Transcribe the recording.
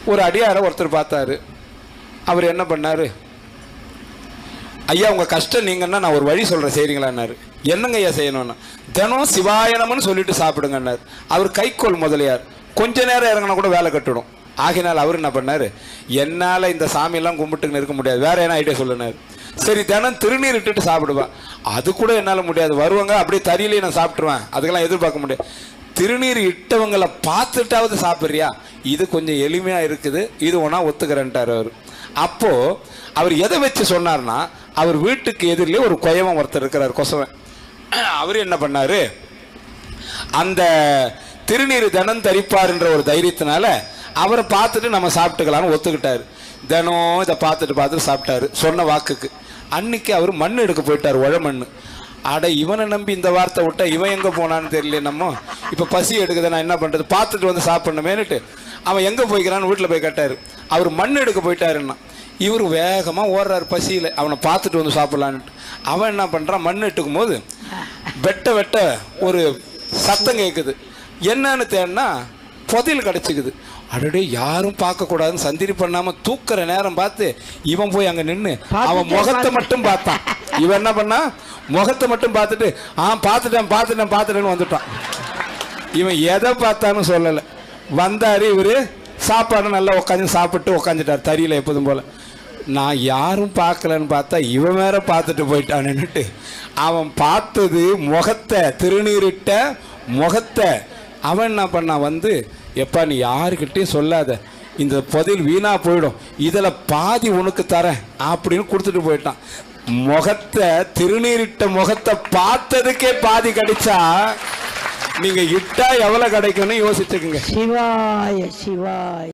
ஒரு அடியாரை ஒருத்தர் பார்த்தாரு அவர் என்ன பண்ணாரு ஐயா உங்க கஷ்டம் நீங்கன்னா நான் ஒரு வழி சொல்றேன் செய்றீங்களான்னாரு என்னங்க ஐயா செய்யணும்னா தினம் சிவாயனம்னு சொல்லிட்டு சாப்பிடுங்கன்னாரு அவர் கைக்கோள் முதலியார் கொஞ்ச நேரம் இறங்கினா கூட வேலை கட்டுடும் ஆகினால் அவர் என்ன பண்ணாரு என்னால இந்த சாமியெல்லாம் கும்பிட்டுன்னு இருக்க முடியாது வேற என்ன ஐடியா சொல்லுனாரு சரி தினம் திருநீர் இட்டுட்டு சாப்பிடுவேன் அது கூட என்னால் முடியாது வருவாங்க அப்படியே தறியிலேயே நான் சாப்பிட்ருவேன் அதுக்கெல்லாம் எதிர்பார்க்க முடியாது திருநீர் இட்டவங்களை பார்த்துட்டாவது சாப்பிட்றியா இது கொஞ்சம் எளிமையா இருக்குது இது ஒன்றா ஒத்துக்கிறேன்ட்டார் அவர் அப்போ அவர் எதை வச்சு சொன்னார்னா அவர் வீட்டுக்கு எதிரிலே ஒரு குயவன் ஒருத்தர் இருக்கிறார் கொசவன் அவர் என்ன பண்ணாரு அந்த திருநீர் தினம் தரிப்பார்ன்ற ஒரு தைரியத்தினால அவரை பார்த்துட்டு நம்ம சாப்பிட்டுக்கலாம்னு ஒத்துக்கிட்டாரு தினம் இதை பார்த்துட்டு பார்த்துட்டு சாப்பிட்டாரு சொன்ன வாக்குக்கு அன்னைக்கு அவர் மண் எடுக்க போயிட்டார் உழ மண் அட இவனை நம்பி இந்த வார்த்தை விட்டா இவன் எங்கே போனான்னு தெரியல நம்ம இப்போ பசி எடுக்குது நான் என்ன பண்ணுறது பார்த்துட்டு வந்து சாப்பிடணுமேனுட்டு அவன் எங்கே போய்க்கிறான்னு வீட்டில் போய் கேட்டார் அவர் மண் எடுக்க போயிட்டாருன்னா இவர் வேகமாக ஓடுறாரு பசியில் அவனை பார்த்துட்டு வந்து சாப்பிட்லான்ட்டு அவன் என்ன பண்ணுறான் மண் எடுக்கும் போது வெட்ட வெட்ட ஒரு சத்தம் கேட்குது என்னன்னு தேடினா புதையல் கிடச்சிக்குது அடடே யாரும் பார்க்கக்கூடாதுன்னு சந்திரி பண்ணாம தூக்குற நேரம் பார்த்து இவன் போய் அங்க நின்று அவன் முகத்தை மட்டும் பார்த்தான் இவன் என்ன பண்ணா முகத்தை மட்டும் பார்த்துட்டு ஆ பார்த்துட்டேன் பார்த்துட்டேன் பார்த்துட்டேன்னு வந்துட்டான் இவன் எதை பார்த்தான்னு சொல்லலை வந்தாரு இவரு சாப்பாடு நல்லா உட்காந்து சாப்பிட்டு உட்காந்துட்டார் தறியில் எப்போதும் போல நான் யாரும் பார்க்கலன்னு பார்த்தா இவன் வேற பார்த்துட்டு போயிட்டானுன்னுட்டு அவன் பார்த்தது முகத்தை திருநீரிட்ட முகத்தை அவன் என்ன பண்ணான் வந்து எப்பா நீ யாருக்கிட்டையும் சொல்லாத இந்த புதையல் வீணா போயிடும் இதில் பாதி உனக்கு தரேன் அப்படின்னு கொடுத்துட்டு போயிட்டான் முகத்தை திருநீரிட்ட முகத்தை பார்த்ததுக்கே பாதி கிடைச்சா நீங்க இட்டா எவ்வளவு கிடைக்கும்னு யோசிச்சுக்குங்க சிவாய சிவாய